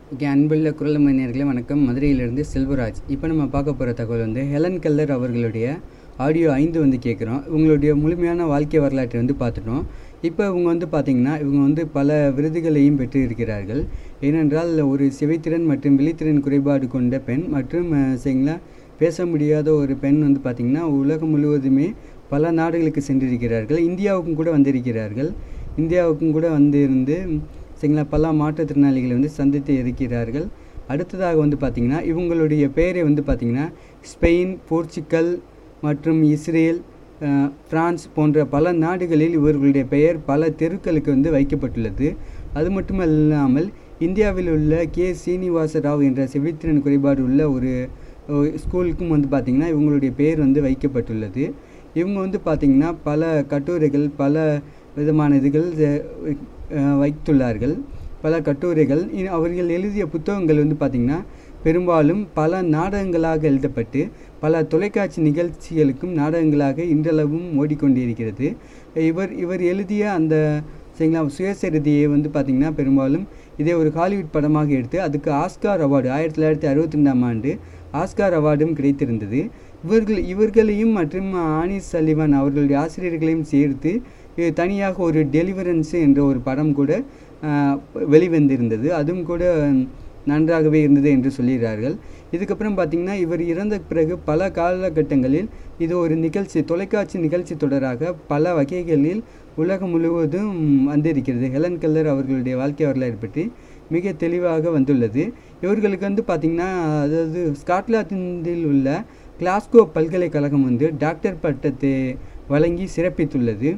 okay அன்புள்ள குரல் மணியர்களே வணக்கம் மதுரையிலிருந்து செல்வராஜ் இப்போ நம்ம பார்க்க போகிற தகவல் வந்து ஹெலன் கல்லர் அவர்களுடைய ஆடியோ ஐந்து வந்து கேட்குறோம் இவங்களுடைய முழுமையான வாழ்க்கை வரலாற்றை வந்து பார்த்துட்டோம் இப்போ இவங்க வந்து பார்த்திங்கன்னா இவங்க வந்து பல விருதுகளையும் பெற்று இருக்கிறார்கள் ஏனென்றால் ஒரு செவித்திறன் மற்றும் விழித்திறன் குறைபாடு கொண்ட பெண் மற்றும் அஹ், சரிங்களா பேச முடியாத ஒரு பெண் வந்து பார்த்திங்கன்னா உலகம் முழுவதுமே பல நாடுகளுக்கு சென்றிருக்கிறார்கள் இந்தியாவுக்கும் கூட வந்திருக்கிறார்கள் இந்தியாவுக்கும் கூட வந்து இருந்து சரிங்களா பல மாற்றுத்திறனாளிகளை வந்து சந்தித்து இருக்கிறார்கள் அடுத்ததாக வந்து பார்த்திங்கன்னா இவங்களுடைய பெயரை வந்து பார்த்திங்கன்னா ஸ்பெயின் போர்ச்சுக்கல் மற்றும் இஸ்ரேல் அஹ், பிரான்ஸ் போன்ற பல நாடுகளில் இவர்களுடைய பெயர் பல தெருக்களுக்கு வந்து வைக்கப்பட்டுள்ளது அது மட்டுமல்லாமல் இந்தியாவில் உள்ள கே சீனிவாச ராவ் என்ற செவித்திறன் குறைபாடு உள்ள ஒரு ஒரு ஸ்கூலுக்கும் வந்து பார்த்திங்கன்னா இவங்களுடைய பெயர் வந்து வைக்கப்பட்டுள்ளது இவங்க வந்து பார்த்திங்கன்னா பல கட்டுரைகள் பல விதமான இதுகள் அஹ், அஹ், வைத்துள்ளார்கள் பல கட்டுரைகள் இ- அவர்கள் எழுதிய புத்தகங்கள் வந்து பார்த்திங்கன்னா பெரும்பாலும் பல நாடகங்களாக எழுதப்பட்டு பல தொலைக்காட்சி நிகழ்ச்சிகளுக்கும் நாடகங்களாக இன்றளவும் ஓடிக்கொண்டிருக்கிறது இவர் இவர் எழுதிய அந்த சரிங்களா சுயசரிதையை வந்து பார்த்திங்கன்னா பெரும்பாலும் இதே ஒரு ஹாலிவுட் படமாக எடுத்து அதுக்கு ஆஸ்கார் அவார்டு ஆயிரத்தி தொள்ளாயிரத்தி அறுபத்தி ரெண்டாம் ஆண்டு ஆஸ்கார் அவார்டும் கிடைத்திருந்தது இவர்கள் இவர்களையும் மற்றும் ஆனிஸ் சல்லிவன் அவர்களுடைய ஆசிரியர்களையும் சேர்த்து இது தனியாக ஒரு டெலிவரன்ஸ் என்ற ஒரு படம் கூட ஆஹ், வெளிவந்திருந்தது அதுவும் கூட நன்றாகவே இருந்தது என்று சொல்கிறார்கள் இதுக்கப்புறம் பார்த்திங்கன்னா இவர் இறந்த பிறகு பல காலகட்டங்களில் இது ஒரு நிகழ்ச்சி தொலைக்காட்சி நிகழ்ச்சி தொடராக பல வகைகளில் உலகம் முழுவதும் வந்திருக்கிறது ஹெலன் கல்லர் அவர்களுடைய வாழ்க்கை வரலாறு பற்றி மிக தெளிவாக வந்துள்ளது இவர்களுக்கு வந்து பார்த்திங்கன்னா அதாவது ஸ்காட்லாந்தில் உள்ள கிளாஸ்கோ பல்கலைக்கழகம் வந்து டாக்டர் பட்டத்தை வழங்கி சிறப்பித்துள்ளது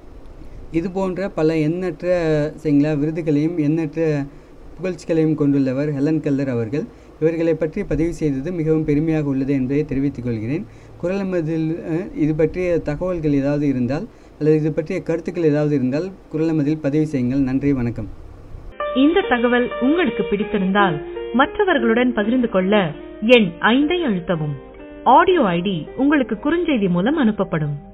இது போன்ற பல எண்ணற்ற சரிங்களா விருதுகளையும் எண்ணற்ற புகழ்ச்சிகளையும் கொண்டுள்ளவர் ஹெலன் கல்லர் அவர்கள் இவர்களை பற்றி பதிவு செய்தது மிகவும் பெருமையாக உள்ளது என்பதை தெரிவித்துக் கொள்கிறேன் குரலமதில் அஹ், இது பற்றிய தகவல்கள் ஏதாவது இருந்தால் அல்லது இது பற்றிய கருத்துக்கள் ஏதாவது இருந்தால் குரலமதில் பதிவு செய்யுங்கள் நன்றி வணக்கம் இந்த தகவல் உங்களுக்கு பிடித்திருந்தால் மற்றவர்களுடன் பகிர்ந்து கொள்ள எண் ஐந்தை அழுத்தவும் ஆடியோ ஐடி உங்களுக்கு குறுஞ்செய்தி மூலம் அனுப்பப்படும்